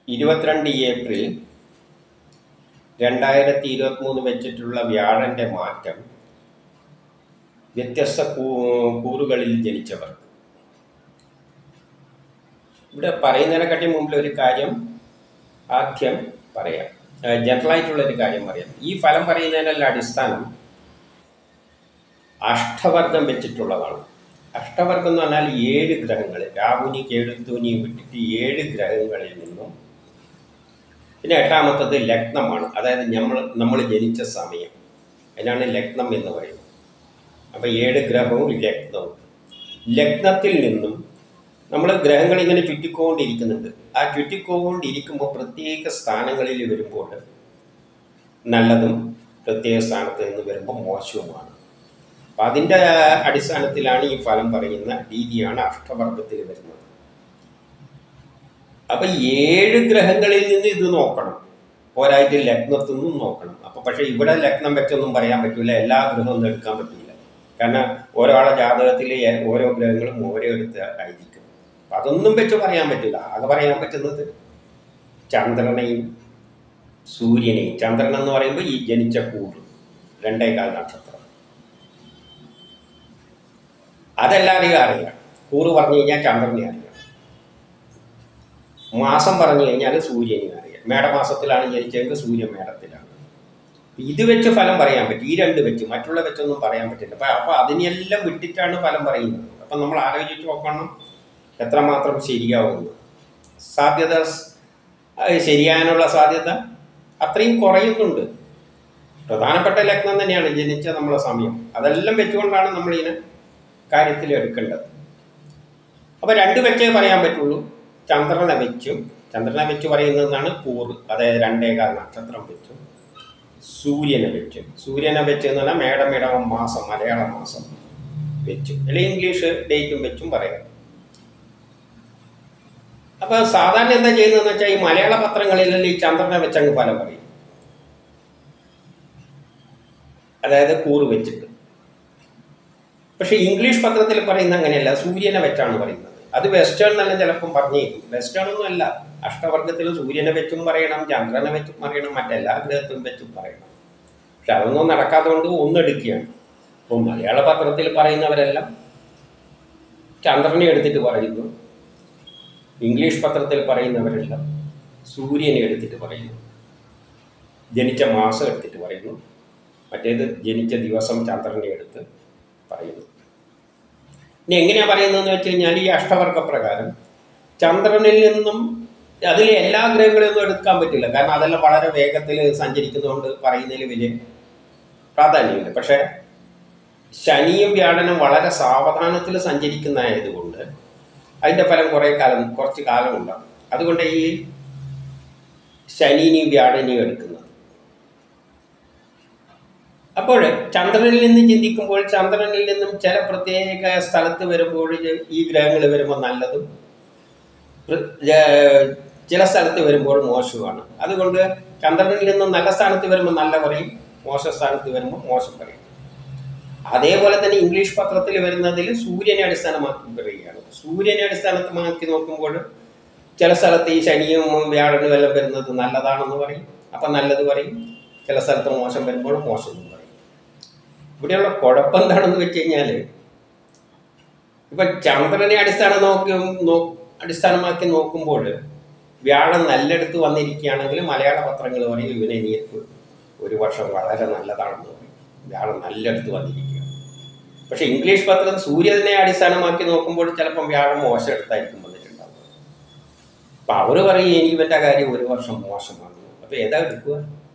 ഇരുപത്തിരണ്ട് ഏപ്രിൽ രണ്ടായിരത്തി ഇരുപത്തി മൂന്ന് വെച്ചിട്ടുള്ള വ്യാഴൻ്റെ മാറ്റം വ്യത്യസ്ത കൂ- കൂറുകളിൽ ജനിച്ചവർ ഇവിടെ പറയുന്നതിനെക്കാട്ടി മുമ്പിൽ ഒരു കാര്യം ആദ്യം പറയാം ജനറലായിട്ടുള്ള ഒരു കാര്യം പറയാം ഈ ഫലം പറയുന്നതിനുള്ള അടിസ്ഥാനം അഷ്ടവർഗം വെച്ചിട്ടുള്ളതാണ് അഷ്ടവർഗം എന്ന് പറഞ്ഞാൽ ഏഴ് ഗ്രഹങ്ങൾ രാഹുനി കേഴുത്തൂനി വിട്ടിട്ട് ഏഴ് ഗ്രഹങ്ങളിൽ നിന്നും പിന്നെ എട്ടാമത്തത് ലഗ്നമാണ് അതായത് നമ്മൾ നമ്മൾ ജനിച്ച സമയം അതിനാണ് ലഗ്നം എന്ന് പറയുന്നത് അപ്പോൾ ഏഴ് ഗ്രഹവും ലഗ്നവും ലഗ്നത്തിൽ നിന്നും നമ്മൾ ഗ്രഹങ്ങൾ ഇങ്ങനെ ചുറ്റിക്കൊണ്ടിരിക്കുന്നുണ്ട് ആ ചുറ്റിക്കൊണ്ടിരിക്കുമ്പോൾ പ്രത്യേക സ്ഥാനങ്ങളിൽ വരുമ്പോൾ നല്ലതും പ്രത്യേക സ്ഥാനത്ത് നിന്ന് വരുമ്പോൾ മോശവുമാണ് അപ്പം അതിൻ്റെ അടിസ്ഥാനത്തിലാണ് ഈ ഫലം പറയുന്ന രീതിയാണ് അഷ്ടവർഗത്തിൽ വരുന്നത് അപ്പൊ ഏഴ് ഗ്രഹങ്ങളിൽ നിന്ന് ഇത് നോക്കണം പോരായിട്ട് ലഗ്നത്തിൽ നിന്നും നോക്കണം അപ്പൊ പക്ഷെ ഇവിടെ ലഗ്നം വെച്ചൊന്നും പറയാൻ പറ്റില്ല എല്ലാ ഗ്രഹവും ഒന്നും എടുക്കാൻ പറ്റില്ല കാരണം ഒരാളെ ജാതകത്തിൽ ഓരോ ഗ്രഹങ്ങളും ഓരോ എടുത്ത് ആയിരിക്കും അപ്പൊ അതൊന്നും വെച്ച് പറയാൻ പറ്റില്ല ആകെ പറയാൻ പറ്റുന്നത് ചന്ദ്രനെയും സൂര്യനെയും ചന്ദ്രൻ എന്ന് പറയുമ്പോൾ ഈ ജനിച്ച കൂട് രണ്ടേകാൽ നക്ഷത്രം അതെല്ലാവരെയും അറിയാം കൂറ് പറഞ്ഞു കഴിഞ്ഞാൽ ചന്ദ്രനെ അറിയാം മാസം പറഞ്ഞു കഴിഞ്ഞാൽ സൂര്യനെ അറിയാം മേടമാസത്തിലാണ് ജനിച്ചതെങ്കിൽ സൂര്യൻ മേടത്തിലാണ് ഇത് വെച്ച് ഫലം പറയാൻ പറ്റും ഈ രണ്ട് വെച്ച് മറ്റുള്ള വെച്ചൊന്നും പറയാൻ പറ്റില്ല അപ്പം അപ്പോൾ അതിനെല്ലാം വിട്ടിട്ടാണ് ഫലം പറയുന്നത് അപ്പം നമ്മൾ ആലോചിച്ച് നോക്കണം എത്രമാത്രം ശരിയാവുന്നു സാധ്യത സ്- അത് ശരിയാകാനുള്ള സാധ്യത അത്രയും കുറയുന്നുണ്ട് പ്രധാനപ്പെട്ട ലഗ്നം തന്നെയാണ് ജനിച്ച നമ്മളെ സമയം അതെല്ലാം വെച്ചുകൊണ്ടാണ് നമ്മളിതിനെ കാര്യത്തിൽ എടുക്കേണ്ടത് അപ്പോൾ രണ്ട് വെച്ചേ പറയാൻ പറ്റുള്ളൂ ചന്ദ്രനെ വെച്ചും ചന്ദ്രനെ വെച്ച് പറയുന്നതാണ് കൂറ് അതായത് രണ്ടേകാൽ നക്ഷത്രം വെച്ചും സൂര്യനെ വെച്ചും സൂര്യനെ വെച്ച് എന്ന് പറഞ്ഞാൽ മേടം ഇടവം മാസം മലയാള മാസം വെച്ചും അല്ലെങ്കിൽ ഇംഗ്ലീഷ് ഡേറ്റും വെച്ചും പറയാം അപ്പൊ സാധാരണ എന്താ ചെയ്യുന്നതെന്ന് വെച്ചാൽ ഈ മലയാള പത്രങ്ങളിലെല്ലാം ഈ ചന്ദ്രനെ വെച്ചങ്ങ് ഫലം പറയും അതായത് കൂറ് വെച്ചിട്ട് പക്ഷെ ഇംഗ്ലീഷ് പത്രത്തിൽ പറയുന്ന അങ്ങനെയല്ല സൂര്യനെ വെച്ചാണ് പറയുന്നത് അത് വെസ്റ്റേൺ എന്നെല്ലാം ചിലപ്പം പറഞ്ഞേക്കും വെസ്റ്റേൺ ഒന്നും അല്ല അഷ്ടവർഗത്തിൽ സൂര്യനെ വെച്ചും പറയണം ചന്ദ്രനെ വെച്ചും പറയണം മറ്റെല്ലാ ഗ്രഹത്തിലും വെച്ചും പറയണം പക്ഷെ അതൊന്നും നടക്കാത്തതുകൊണ്ട് ഒന്നെടുക്കുകയാണ് അപ്പോൾ മലയാള പത്രത്തിൽ പറയുന്നവരെല്ലാം ചന്ദ്രനെ എടുത്തിട്ട് പറയുന്നു ഇംഗ്ലീഷ് പത്രത്തിൽ പറയുന്നവരെല്ലാം സൂര്യനെ എടുത്തിട്ട് പറയുന്നു ജനിച്ച മാസം എടുത്തിട്ട് പറയുന്നു മറ്റേത് ജനിച്ച ദിവസം ചന്ദ്രനെ എടുത്ത് പറയുന്നു ഇനി എങ്ങനെയാണ് പറയുന്നതെന്ന് വെച്ച് കഴിഞ്ഞാൽ ഈ അഷ്ടവർഗ പ്രകാരം ചന്ദ്രനിൽ നിന്നും അതിലെ എല്ലാ ഗ്രഹങ്ങളെയൊന്നും എടുക്കാൻ പറ്റില്ല കാരണം അതെല്ലാം വളരെ വേഗത്തിൽ സഞ്ചരിക്കുന്നതുകൊണ്ട് പറയുന്നതിൽ വലിയ പ്രാധാന്യമില്ല പക്ഷേ ശനിയും വ്യാഴനും വളരെ സാവധാനത്തിൽ സഞ്ചരിക്കുന്നതായതുകൊണ്ട് അതിൻ്റെ ഫലം കുറേ കാലം കുറച്ച് കാലം ഉണ്ടാകും അതുകൊണ്ട് ഈ ശനിനെയും വ്യാഴനെയും എടുക്കുന്നത് അപ്പോൾ ചന്ദ്രനിൽ നിന്ന് ചിന്തിക്കുമ്പോൾ ചന്ദ്രനിൽ നിന്നും ചില പ്രത്യേക സ്ഥലത്ത് വരുമ്പോൾ ഈ ഗ്രഹങ്ങൾ വരുമ്പോൾ നല്ലതും പ്ര- ജ- ചില സ്ഥലത്ത് വരുമ്പോൾ മോശവുമാണ് അതുകൊണ്ട് ചന്ദ്രനിൽ നിന്നും നല്ല സ്ഥാനത്ത് വരുമ്പോൾ നല്ല പറയും മോശ സ്ഥാനത്ത് വരുമ്പോൾ മോശം പറയും അതേപോലെ തന്നെ ഇംഗ്ലീഷ് പത്രത്തിൽ വരുന്നതിൽ സൂര്യനെ അടിസ്ഥാനമാക്കി പറയുകയാണ് സൂര്യനെ അടിസ്ഥാനമാക്കി നോക്കുമ്പോൾ ചില സ്ഥലത്ത് ഈ ശനിയും വ്യാഴനും എല്ലാം വരുന്നത് നല്ലതാണെന്ന് പറയും അപ്പം നല്ലത് പറയും ചില സ്ഥലത്ത് മോശം വരുമ്പോൾ മോശം എന്ന് പറയും ഇവിടെയുള്ള കുഴപ്പം എന്താണെന്ന് വെച്ച് കഴിഞ്ഞാൽ ഇപ്പം ചന്ദ്രനെ അടിസ്ഥാനം നോക്കി നോ അടിസ്ഥാനമാക്കി നോക്കുമ്പോൾ വ്യാഴം നല്ലെടുത്ത് വന്നിരിക്കുകയാണെങ്കിൽ മലയാള പത്രങ്ങൾ പറയും ഇവനെ നീ ഒരു വർഷം വളരെ നല്ലതാണെന്ന് പറയും വ്യാഴം നല്ലെടുത്ത് വന്നിരിക്കുക പക്ഷെ ഇംഗ്ലീഷ് പത്രം സൂര്യനെ അടിസ്ഥാനമാക്കി നോക്കുമ്പോൾ ചിലപ്പം വ്യാഴം മോശം എടുത്തായിരിക്കും വന്നിട്ടുണ്ടാവുക അപ്പം അവർ പറയും ഇനി ഇവൻ്റെ കാര്യം ഒരു വർഷം മോശമാണ് അപ്പം ഏതാ എടുക്കുക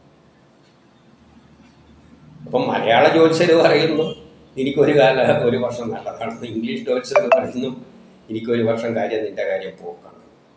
അപ്പം മലയാള ജ്യോത്സ്യർ പറയുന്നു എനിക്കൊരു കാല ഒരു വർഷം നല്ലതാണെന്ന് ഇംഗ്ലീഷ് ജ്യോത്സ്യർ പറയുന്നു എനിക്കൊരു വർഷം കാര്യം നിന്റെ കാര്യം പോക്കാണ്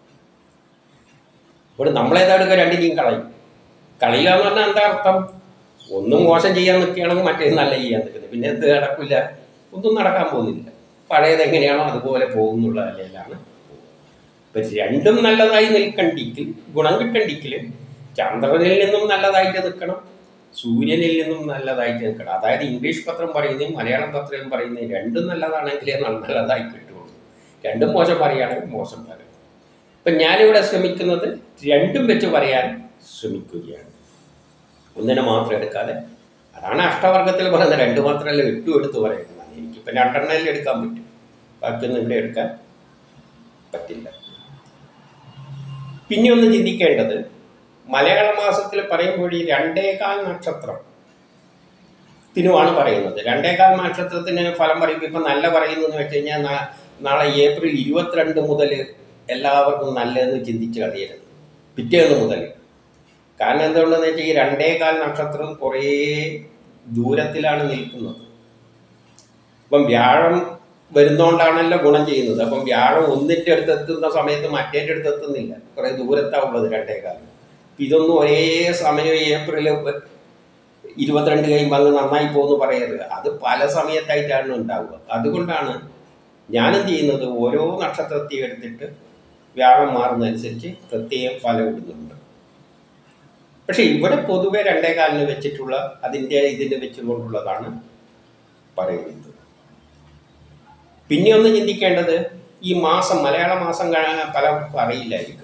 ഇവിടെ നമ്മളേതാ എടുക്കുക രണ്ടിനെയും കളയും കളയുക എന്ന് പറഞ്ഞാൽ എന്താ അർത്ഥം ഒന്നും മോശം ചെയ്യാൻ നിൽക്കുകയാണെങ്കിൽ മറ്റേത് നല്ല ചെയ്യാൻ നിൽക്കുന്നത് പിന്നെ എന്ത് നടക്കില്ല ഒന്നും നടക്കാൻ പോകുന്നില്ല പഴയത് എങ്ങനെയാണോ അതുപോലെ പോകുന്നുള്ള നിലയിലാണ് ഇപ്പം രണ്ടും നല്ലതായി നിൽക്കണ്ടിക്കിൽ ഗുണം കിട്ടണ്ടിക്കിൽ ചന്ദ്രനിൽ നിന്നും നല്ലതായിട്ട് നിൽക്കണം സൂര്യനിൽ നിന്നും നല്ലതായിട്ട് നിൽക്കണം അതായത് ഇംഗ്ലീഷ് പത്രം പറയുന്നതും മലയാളം പത്രം പറയുന്നതും രണ്ടും നല്ലതാണെങ്കിലേ ന- നല്ലതായി കിട്ടുള്ളൂ രണ്ടും മോശം പറയുകയാണെങ്കിൽ മോശം പറയും അപ്പം ഞാനിവിടെ ശ്രമിക്കുന്നത് രണ്ടും വെച്ച് പറയാൻ ശ്രമിക്കുകയാണ് ഒന്നിനെ മാത്രം എടുക്കാതെ അതാണ് അഷ്ടവർഗത്തിൽ പറയുന്നത് രണ്ട് മാത്രമല്ല എട്ടും എടുത്ത് പറയുന്നതാണ് എനിക്കിപ്പോൾ രണ്ടെണ്ണയിൽ എടുക്കാൻ പറ്റും ബാക്കിയൊന്നും ഇവിടെ എടുക്കാൻ പറ്റില്ല പിന്നെ ഒന്ന് ചിന്തിക്കേണ്ടത് മലയാള മാസത്തിൽ പറയുമ്പോൾ ഈ രണ്ടേകാൽ നക്ഷത്രം ത്തിനുമാണ് പറയുന്നത് രണ്ടേകാൽ നക്ഷത്രത്തിന് ഫലം പറയുമ്പോൾ ഇപ്പം നല്ല പറയുന്നതെന്ന് വെച്ച് കഴിഞ്ഞാൽ നാ- നാളെ ഏപ്രിൽ ഇരുപത്തിരണ്ട് മുതൽ എല്ലാവർക്കും നല്ലതെന്ന് ചിന്തിച്ച് കളയരുത് പിറ്റേന്ന് മുതൽ കാരണം എന്തുകൊണ്ടെന്ന് വെച്ചാൽ ഈ രണ്ടേകാൽ നക്ഷത്രം കുറേ ദൂരത്തിലാണ് നിൽക്കുന്നത് ഇപ്പം വ്യാഴം വരുന്നോണ്ടാണല്ലോ ഗുണം ചെയ്യുന്നത് അപ്പം വ്യാഴം ഒന്നിൻ്റെ അടുത്ത് എത്തുന്ന സമയത്ത് മറ്റേൻ്റെ അടുത്ത് എത്തുന്നില്ല കുറേ ദൂരത്താണ് ഉള്ളത് രണ്ടേകാലം ഇതൊന്നും ഒരേ സമയം ഏപ്രിൽ ഇരുപത്തിരണ്ട് കഴിയുമ്പോൾ അത് നന്നായി പോകുന്നു പറയരുത് അത് പല സമയത്തായിട്ടാണ് ഉണ്ടാവുക അതുകൊണ്ടാണ് ഞാനെന്ത് ചെയ്യുന്നത് ഓരോ നക്ഷത്രത്തെയും എടുത്തിട്ട് വ്യാഴം മാറുന്നതനുസരിച്ച് പ്രത്യേകം ഫലം ഇടുന്നുണ്ട് പക്ഷെ ഇവിടെ പൊതുവെ രണ്ടേകാലിന് വെച്ചിട്ടുള്ള അതിൻ്റെ ഇതിന് വെച്ചുകൊണ്ടുള്ളതാണ് പറയുന്നത് പിന്നെ ഒന്ന് ചിന്തിക്കേണ്ടത് ഈ മാസം മലയാള മാസം കാണാൻ പലർക്കും അറിയില്ലായിരിക്കും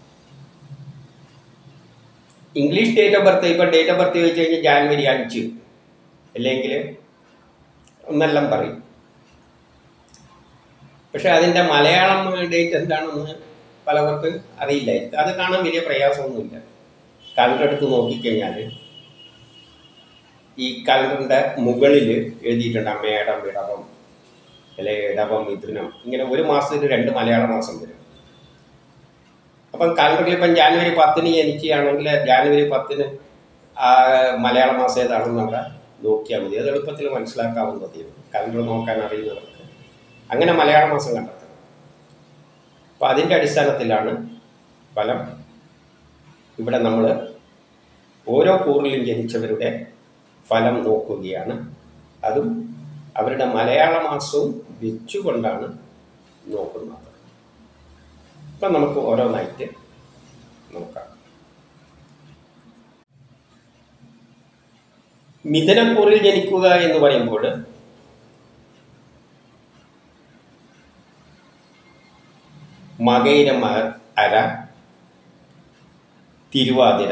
ഇംഗ്ലീഷ് ഡേറ്റ് ഓഫ് ബർത്ത് ഇപ്പം ഡേറ്റ് ഓഫ് ബർത്ത് ചോദിച്ചു കഴിഞ്ഞാൽ ജാനുവരി അഞ്ച് അല്ലെങ്കിൽ എന്നെല്ലാം പറയും പക്ഷെ അതിൻ്റെ മലയാളം ഡേറ്റ് എന്താണെന്ന് പലവർക്കും അറിയില്ലായിരിക്കും അത് കാണാൻ വലിയ പ്രയാസമൊന്നുമില്ല കലണ്ടർ എടുത്ത് നോക്കിക്കഴിഞ്ഞാൽ ഈ കലണ്ടറിൻ്റെ മുകളിൽ എഴുതിയിട്ടുണ്ട് അമ്മേടം വിടവം അല്ലെ ഇടവം മിഥുനം ഇങ്ങനെ ഒരു മാസത്തിൽ രണ്ട് മലയാള മാസം വരും അപ്പം കലണ്ടറിൽ ഇപ്പം ജാനുവരി പത്തിന് ജനിക്കുകയാണെങ്കിൽ ജാനുവരി പത്തിന് ആ മലയാള മാസം ഏതാണെന്നവിടെ നോക്കിയാൽ മതി അത് എളുപ്പത്തിൽ മനസ്സിലാക്കാവുന്നതേ ഉള്ളൂ കലണ്ടർ നോക്കാൻ അറിയുന്നവർക്ക് അങ്ങനെ മലയാള മാസം കണ്ടെത്തണം അപ്പം അതിൻ്റെ അടിസ്ഥാനത്തിലാണ് ഫലം ഇവിടെ നമ്മൾ ഓരോ കൂറിലും ജനിച്ചവരുടെ ഫലം നോക്കുകയാണ് അതും അവരുടെ മലയാള മാസവും വെച്ചുകൊണ്ടാണ് നോക്കുന്നത് അപ്പം നമുക്ക് ഓരോന്നായിട്ട് നോക്കാം മിഥുനക്കൂറിൽ ജനിക്കുക എന്ന് പറയുമ്പോൾ മകയിര മ- അര തിരുവാതിര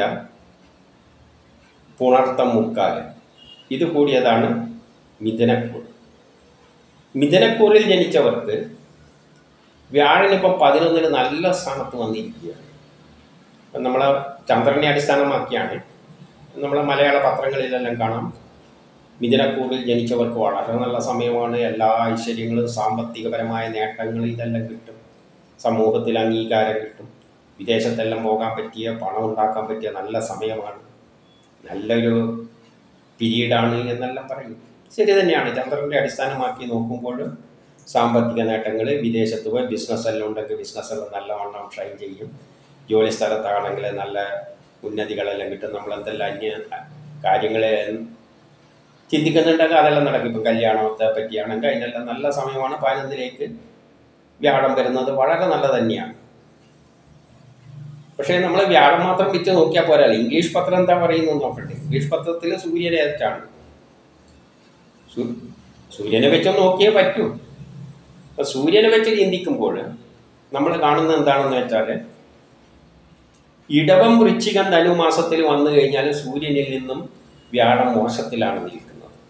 പുണർത്തം മുക്കാല് ഇത് കൂടിയതാണ് മിഥുനക്കൂർ മിഥുനക്കൂറിൽ ജനിച്ചവർക്ക് വ്യാഴനിപ്പം പതിനൊന്നിന് നല്ല സ്ഥാനത്ത് വന്നിരിക്കുകയാണ് ഇപ്പം നമ്മളെ ചന്ദ്രനെ അടിസ്ഥാനമാക്കിയാണ് നമ്മളെ മലയാള പത്രങ്ങളിലെല്ലാം കാണാം മിഥുനക്കൂറിൽ ജനിച്ചവർക്ക് വളരെ നല്ല സമയമാണ് എല്ലാ ഐശ്വര്യങ്ങളും സാമ്പത്തികപരമായ നേട്ടങ്ങൾ ഇതെല്ലാം കിട്ടും സമൂഹത്തിൽ അംഗീകാരം കിട്ടും വിദേശത്തെല്ലാം പോകാൻ പറ്റിയ പണം ഉണ്ടാക്കാൻ പറ്റിയ നല്ല സമയമാണ് നല്ലൊരു പീരീഡാണ് എന്നെല്ലാം പറയും ശരി തന്നെയാണ് ചന്ദ്രൻ്റെ അടിസ്ഥാനമാക്കി നോക്കുമ്പോൾ സാമ്പത്തിക നേട്ടങ്ങൾ വിദേശത്ത് പോയി ബിസിനസ് എല്ലാം ഉണ്ടെങ്കിൽ ബിസിനസ് എല്ലാം നല്ലവണ്ണം ഷൈൻ ചെയ്യും ജോലി സ്ഥലത്താണെങ്കിൽ നല്ല ഉന്നതികളെല്ലാം കിട്ടും നമ്മൾ എന്തെല്ലാം അന്യ കാര്യങ്ങൾ ചിന്തിക്കുന്നുണ്ടെങ്കിൽ അതെല്ലാം നടക്കും ഇപ്പം കല്യാണത്തെ പറ്റിയാണെങ്കിൽ അതിനെല്ലാം നല്ല സമയമാണ് പതിനൊന്നിലേക്ക് വ്യാഴം വരുന്നത് വളരെ നല്ല തന്നെയാണ് പക്ഷേ നമ്മൾ വ്യാഴം മാത്രം വെച്ച് നോക്കിയാൽ പോരാല്ലോ ഇംഗ്ലീഷ് പത്രം എന്താ പറയുന്നത് നോക്കട്ടെ ഇംഗ്ലീഷ് പത്രത്തിൽ സൂര്യനെ ഏറ്റാണ് സൂ- സൂര്യനെ വെച്ച് നോക്കിയേ പറ്റൂ അപ്പം സൂര്യനെ വെച്ച് ചിന്തിക്കുമ്പോൾ നമ്മൾ കാണുന്നത് എന്താണെന്ന് വെച്ചാൽ ഇടവം വൃശ്ചികം ധനുമാസത്തിൽ വന്നു കഴിഞ്ഞാൽ സൂര്യനിൽ നിന്നും വ്യാഴം മോശത്തിലാണ് നിൽക്കുന്നത്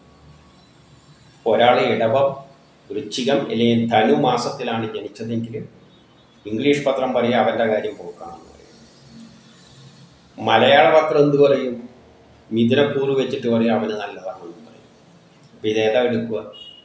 ഒരാൾ ഇടവം വൃശ്ചികം അല്ലെങ്കിൽ ധനുമാസത്തിലാണ് ജനിച്ചതെങ്കിൽ ഇംഗ്ലീഷ് പത്രം പറയുക അവൻ്റെ കാര്യം പോക്കാണെന്ന് പറയും മലയാള പത്രം എന്ത് പറയും മിഥുനക്കൂറ് വെച്ചിട്ട് പറയും അവന് നല്ലതാണെന്ന് പറയും അപ്പം ഇതേതാ എടുക്കുക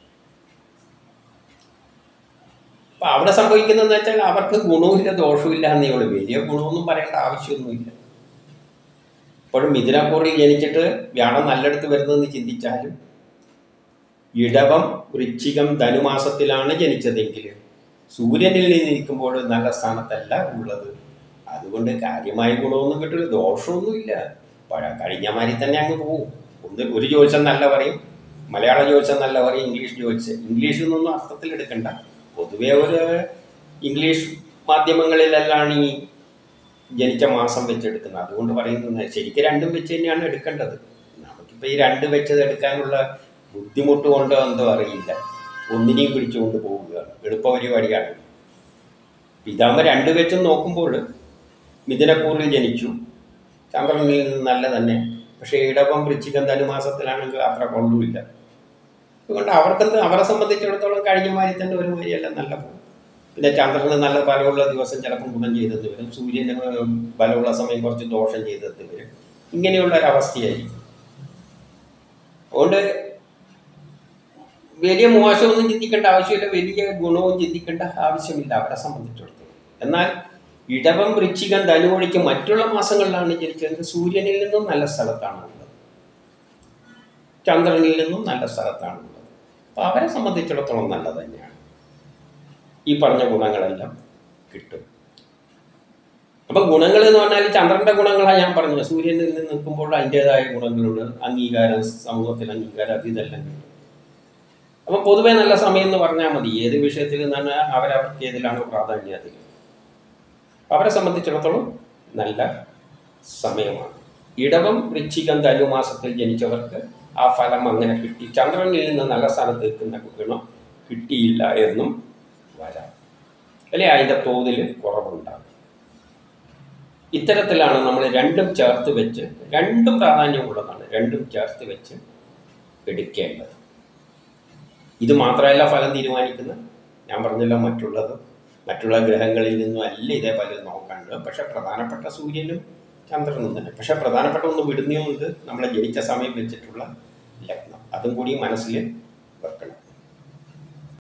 അപ്പം അവിടെ സംഭവിക്കുന്നതെന്ന് വെച്ചാൽ അവർക്ക് ഗുണവുമില്ല ദോഷവുമില്ല എന്നേ ഉള്ളൂ വലിയ ഗുണമൊന്നും പറയേണ്ട ആവശ്യമൊന്നുമില്ല ഇപ്പോഴും മിഥുനക്കൂറിൽ ജനിച്ചിട്ട് വ്യാഴം നല്ലയിടത്ത് വരുന്നതെന്ന് ചിന്തിച്ചാലും ഇടവം വൃശ്ചികം ധനുമാസത്തിലാണ് ജനിച്ചതെങ്കിൽ സൂര്യനിൽ നിന്നിരിക്കുമ്പോൾ നല്ല സ്ഥാനത്തല്ല ഉള്ളത് അതുകൊണ്ട് കാര്യമായ ഗുണമൊന്നും കിട്ടില്ല ദോഷമൊന്നുമില്ല പഴ- കഴിഞ്ഞ മാതിരി തന്നെ അങ്ങ് പോകും ഒന്ന് ഒരു ജ്യോത്സ്യം നല്ല പറയും മലയാള ജ്യോത്സ്യം നല്ല പറയും ഇംഗ്ലീഷ് ജ്യോത്സ്യം ഇംഗ്ലീഷിൽ നിന്നൊന്നും അർത്ഥത്തിൽ എടുക്കണ്ട പൊതുവേ ഒരു ഇംഗ്ലീഷ് മാധ്യമങ്ങളിലെല്ലാം ഈ ജനിച്ച മാസം വെച്ചെടുക്കുന്നത് അതുകൊണ്ട് പറയുന്നത് ശരിക്കും രണ്ടും വെച്ച് തന്നെയാണ് എടുക്കേണ്ടത് നമുക്കിപ്പോൾ ഈ രണ്ട് വെച്ചത് എടുക്കാനുള്ള ബുദ്ധിമുട്ട് കൊണ്ടോ എന്തോ അറിയില്ല ഒന്നിനെയും പിടിച്ചുകൊണ്ട് പോവുകയാണ് എളുപ്പ പരിപാടിയാണ് ഇതാകുമ്പോൾ രണ്ട് വെച്ചും നോക്കുമ്പോൾ മിഥുനക്കൂറിൽ ജനിച്ചു ചന്ദ്രനിൽ നിന്ന് നല്ല തന്നെ പക്ഷേ ഇടവം വൃശ്ചികം ധനുമാസത്തിലാണെങ്കിൽ അത്ര കൊള്ളുമില്ല അതുകൊണ്ട് അവർക്കെന്ത് അവരെ സംബന്ധിച്ചിടത്തോളം കഴിഞ്ഞ മാതിരി തന്നെ ഒരു മാതിരിയല്ല നല്ല പോകും പിന്നെ ചന്ദ്രന് നല്ല ബലമുള്ള ദിവസം ചിലപ്പം ഗുണം ചെയ്തെന്ന് വരും സൂര്യന് ബലമുള്ള സമയം കുറച്ച് ദോഷം ചെയ്തെന്ന് വരും ഇങ്ങനെയുള്ള ഒരു അവസ്ഥയായിരിക്കും അതുകൊണ്ട് വലിയ മോശമൊന്നും ചിന്തിക്കേണ്ട ആവശ്യമില്ല വലിയ ഗുണവും ചിന്തിക്കേണ്ട ആവശ്യമില്ല അവരെ സംബന്ധിച്ചിടത്തോളം എന്നാൽ ഇടവം വൃശ്ചികം ധനുവഴിക്ക് മറ്റുള്ള മാസങ്ങളിലാണ് ജനിച്ചത് സൂര്യനിൽ നിന്നും നല്ല സ്ഥലത്താണ് ഉള്ളത് ചന്ദ്രനിൽ നിന്നും നല്ല സ്ഥലത്താണ് ഉള്ളത് അപ്പോൾ അവരെ സംബന്ധിച്ചിടത്തോളം നല്ലത് തന്നെയാണ് ഈ പറഞ്ഞ ഗുണങ്ങളെല്ലാം കിട്ടും അപ്പം ഗുണങ്ങൾ എന്ന് പറഞ്ഞാൽ ചന്ദ്രന്റെ ഗുണങ്ങളാണ് ഞാൻ പറഞ്ഞത് സൂര്യനിൽ നിന്ന് നിൽക്കുമ്പോൾ അതിൻ്റെതായ ഗുണങ്ങളുണ്ട് അംഗീകാരം സമൂഹത്തിൽ അംഗീകാരം അത് ഇതെല്ലാം കിട്ടും അപ്പം പൊതുവേ നല്ല സമയം എന്ന് പറഞ്ഞാൽ മതി ഏത് വിഷയത്തിൽ നിന്നാണ് അവരവർക്ക് ഏതിലാണ് പ്രാധാന്യം അതിൽ അവരെ സംബന്ധിച്ചിടത്തോളം നല്ല സമയമാണ് ഇടവം വൃശ്ചികം ധനുമാസത്തിൽ ജനിച്ചവർക്ക് ആ ഫലം അങ്ങനെ കിട്ടി ചന്ദ്രനിൽ നിന്ന് നല്ല സ്ഥാനത്ത് നിൽക്കുന്ന ഗുണം കിട്ടിയില്ല എന്നും വരാം അല്ലെ അതിൻ്റെ തോതിൽ കുറവുണ്ടാകും ഇത്തരത്തിലാണ് നമ്മൾ രണ്ടും ചേർത്ത് വെച്ച് രണ്ടും പ്രാധാന്യമുള്ളതാണ് രണ്ടും ചേർത്ത് വെച്ച് എടുക്കേണ്ടത് ഇത് മാത്രമല്ല ഫലം തീരുമാനിക്കുന്നത് ഞാൻ പറഞ്ഞല്ലോ മറ്റുള്ളത് മറ്റുള്ള ഗ്രഹങ്ങളിൽ നിന്നും അല്ല ഇതേ പലരും നോക്കാണ്ട് പക്ഷെ പ്രധാനപ്പെട്ട സൂര്യനും ചന്ദ്രനും തന്നെ പക്ഷെ പ്രധാനപ്പെട്ട ഒന്ന് വിടുന്നുണ്ട് നമ്മളെ ജനിച്ച സമയം വെച്ചിട്ടുള്ള ലഗ്നം അതും കൂടി മനസ്സിൽ വെക്കണം